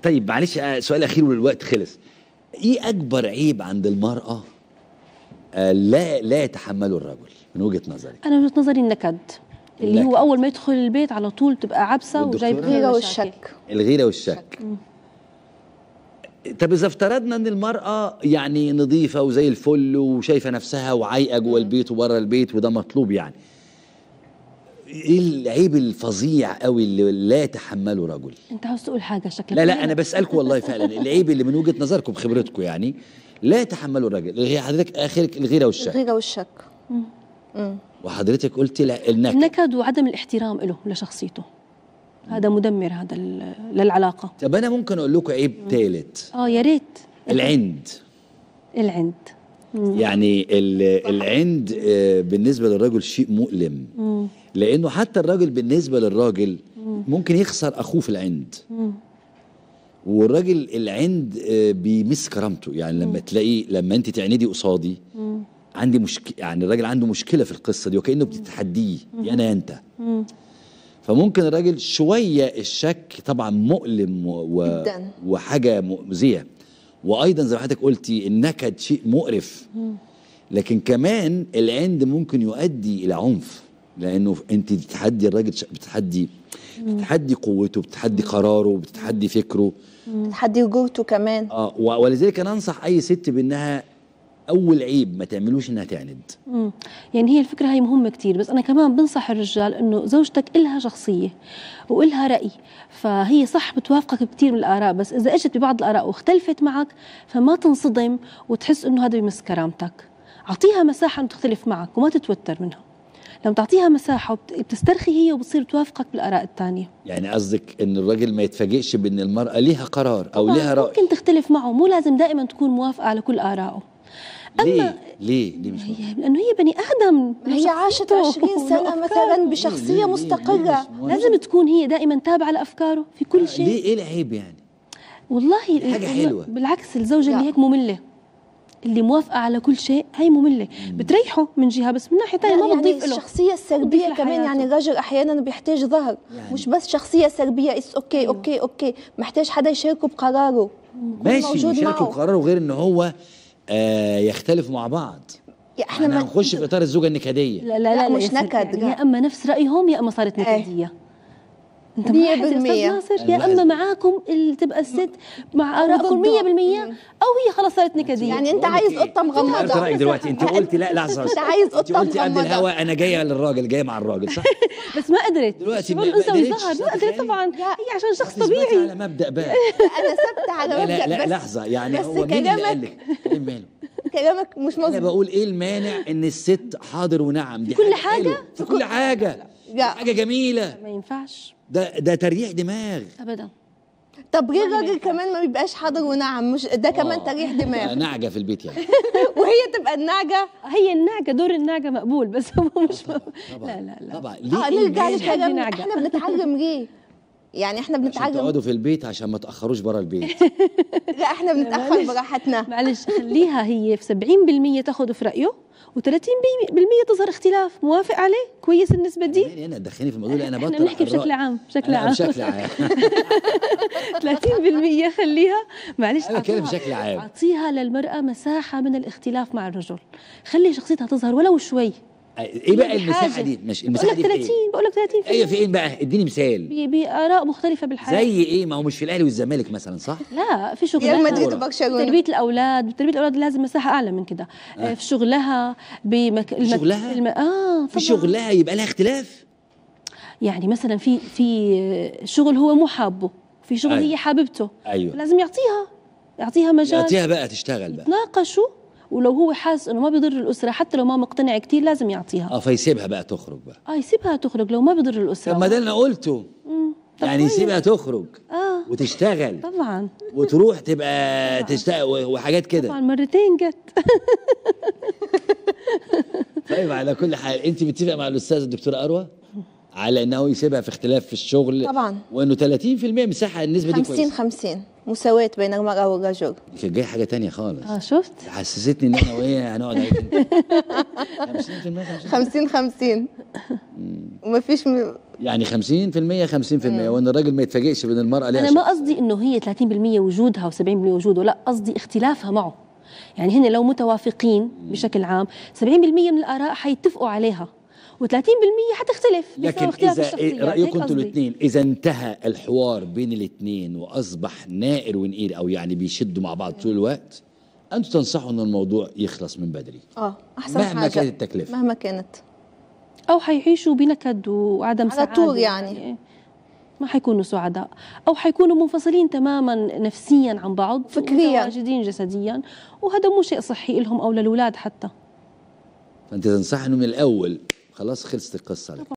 طيب معلش آه، سؤال اخير والوقت خلص ايه اكبر عيب عند المراه آه، لا لا يتحمله الرجل من وجهه نظرك انا وجهه نظري النكد اللي هو النكد. اول ما يدخل البيت على طول تبقى عبسه والدكتورة؟ وجايب الغيرة مشاكل. والشك الغيره والشك طب اذا افترضنا ان المراه يعني نظيفه وزي الفل وشايفه نفسها وعايقه جوه البيت وبره البيت وده مطلوب يعني ايه العيب الفظيع قوي اللي لا يتحمله رجل انت عاوز تقول حاجه شكلك لا لا انا بسالكم والله فعلا العيب اللي من وجهه نظركم بخبرتكم يعني لا يتحمله الرجل اللي هي حضرتك اخرك الغيره والشك الغيرة والشك وحضرتك قلتي لا النكد النكد وعدم الاحترام له لشخصيته هذا مدمر هذا ال- للعلاقه طب انا ممكن اقول لكم عيب ثالث اه يا ريت العند العند يعني ال- العند آه، بالنسبه للرجل شيء مؤلم لانه حتى الراجل بالنسبه للراجل ممكن يخسر اخوه في العند والراجل العند آه، بيمس كرامته يعني لما تلاقي لما انت تعندي قصادي عندي مشكله يعني الراجل عنده مشكله في القصه دي وكانه بتتحديه يا انا يا انت فممكن الراجل شويه الشك طبعا مؤلم و... و... جداً. وحاجه مؤذيه وايضا زي ما حضرتك قلتي النكد شيء مقرف لكن كمان العند ممكن يؤدي الى عنف لانه انت بتتحدي الراجل ش- بتتحدي بتتحدي قوته بتتحدي قراره بتتحدي فكره تحدي رجولته كمان اه و- ولذلك انا انصح اي ست بانها اول عيب ما تعملوش انها تعند مم. يعني هي الفكرة هي مهمة كتير بس أنا كمان بنصح الرجال إنه زوجتك إلها شخصية وإلها رأي فهي صح بتوافقك بكتير من الآراء بس إذا إجت ببعض الآراء واختلفت معك فما تنصدم وتحس إنه هذا بيمس كرامتك أعطيها مساحة إنه تختلف معك وما تتوتر منها لما تعطيها مساحة وبت- بتسترخي هي وبتصير توافقك بالآراء الثانية يعني قصدك ان الراجل ما يتفاجئش بان المراه ليها قرار او ليها راي ممكن تختلف معه مو لازم دائما تكون موافقة على كل آرائه ليه ليه ليه مش موافق؟ هي لأنه هي بني آدم هي عاشت شخصيته 20 سنة وله مثلا ليه- بشخصية ليه- مستقرة ليه مش موافق؟ لازم تكون هي دائما تابعة لأفكاره في كل شيء ليه ايه العيب يعني والله حاجة حلوة. بالعكس الزوجة لا. اللي هيك مملة اللي موافقة على كل شيء هي مملة بتريحه من جهة بس من ناحية ثانية ما يعني بتضيف له الشخصية السلبية بتضيف كمان لحياته. يعني الرجل أحيانا بيحتاج ظهر يعني. مش بس شخصية سلبية اس اوكي اوكي اوكي محتاج حدا يشاركه بقراره يكون ماشي موجود يشاركوا معه بقراره غير ان هو آه يختلفوا مع بعض يا احنا احنا ما هنخش في اطار الزوجه النكديه لا لا لا، لا, مش يا سيدي، نكد، يعني لا. يا اما نفس رايهم يا اما صارت إيه. نكديه انت مية معي يا بالمية. استاذ ناصر يا اما معاكم اللي تبقى الست مع ارائكم ضده. 100% او هي خلاص صارت نكديه يعني انت بقول لك عايز إيه؟ قطة انت قلت مغمضة رايك دلوقتي انت قلتي لا لحظه بس. انت عايز انت قطة قلتي قبل مغمضة الهوا انا جايه للراجل جايه مع الراجل صح بس ما قدرت دلوقتي شعور ما- ما الانثى قدرتش، والظهر ما صح، قدرت تخيلي. طبعا هي عشان شخص تثبتي طبيعي على مبدا بقى انا ثابتة على لا مبدأ لا لا بس لحظه يعني بس هو مين اللي قال كلامك لك ايه ماله كلامك مش انا مظبوط بقول ايه المانع ان الست حاضر ونعم دي كل حاجة حاجة؟ حلوة. في كل حاجه لا. حاجه جميله ما ينفعش ده ده تريح دماغ ابدا طب ليه الراجل كمان ما بيبقاش حاضر ونعم مش ده كمان آه. تريح بقى دماغ نعجه في البيت يعني وهي تبقى النعجة هي النعجه دور النعجه مقبول بس هو مش طبعا لا لا لا طبعا ليه اه إيه نرجع المانع؟ للكلام نعجة. احنا بنتعلم ليه يعني احنا عشان بنتعلم تقعدوا في البيت عشان ما تاخروش بره البيت لا احنا بنتاخر معلش. براحتنا معلش خليها هي في 70% تاخذ في رايه و30% تظهر اختلاف موافق عليه كويس النسبه دي مالي انا تدخلني في الموضوع اللي انا احنا بطرح بنحكي بشكل الرأي. عام بشكل أنا عام بشكل عام 30% خليها معلش أنا بتكلم أعطيها- بشكل عام. اعطيها للمراه مساحه من الاختلاف مع الرجل خلي شخصيتها تظهر ولو شوي ايه بقى بحاجة. المساحه دي مش بقول المساحه لك دي في 30 ايه بقول لك 30 ايه في ايه بقى اديني مثال ب- باراء مختلفه بالحياه زي ايه ما هو مش في الاهلي والزمالك مثلا صح لا في ريال شغلها مدريد كورة. وبرشلونة تربيه الاولاد تربيه الاولاد لازم مساحه اعلى من كده آه. في شغلها بمك... المك... شغلها؟ الم... اه في طبعاً. شغلها يبقى لها اختلاف يعني مثلا في في شغل هو مو حابه في شغل أيوة. هي حاببته أيوة. لازم يعطيها يعطيها مجال يعطيها بقى تشتغل بقى يتناقشوا ولو هو حاسس انه ما بيضر الاسره حتى لو ما مقتنع كتير لازم يعطيها اه فيسيبها بقى تخرج بقى اه يسيبها تخرج لو ما بيضر الاسره طب ما ده اللي انا قلته مم. طب يعني كويس. يسيبها تخرج اه وتشتغل طبعا وتروح تبقى تشتغل وحاجات كده طبعا مرتين جت طيب على كل حال انت متفق مع الاستاذ الدكتور اروى على انه يسيبها في اختلاف في الشغل طبعا. وانه 30% مساحه النسبه دي 50 كويسه 50 مساواة بين المرأة والرجل كانت جايه حاجه تانية خالص اه شفت حسستني ان انا وهي هنقعد على 50% 50% 50 50 وما فيش م... يعني 50% 50% وان الراجل ما يتفاجئش بان المراه لها انا ما شخص. قصدي انه هي 30% وجودها و70% وجوده لا قصدي اختلافها معه يعني هن لو متوافقين بشكل عام 70% من الاراء حيتفقوا عليها و30% حتختلف بسبب لكن اختلاف اذا الشخصيات رايكم هيك انتوا قصدي. الاثنين اذا انتهى الحوار بين الاثنين واصبح نائر ونقير او يعني بيشدوا مع بعض طول الوقت انتوا تنصحوا ان الموضوع يخلص من بدري اه احسن مهما حاجه كانت التكلفة. مهما كانت او حيعيشوا بنكد وعدم على سعاده طول يعني. ما حيكونوا سعداء او حيكونوا منفصلين تماما نفسيا عن بعض فكرياً. متواجدين جسديا وهذا مو شيء صحي لهم او للاولاد حتى فانت تنصح انه من الاول خلاص خلصت القصه على كده.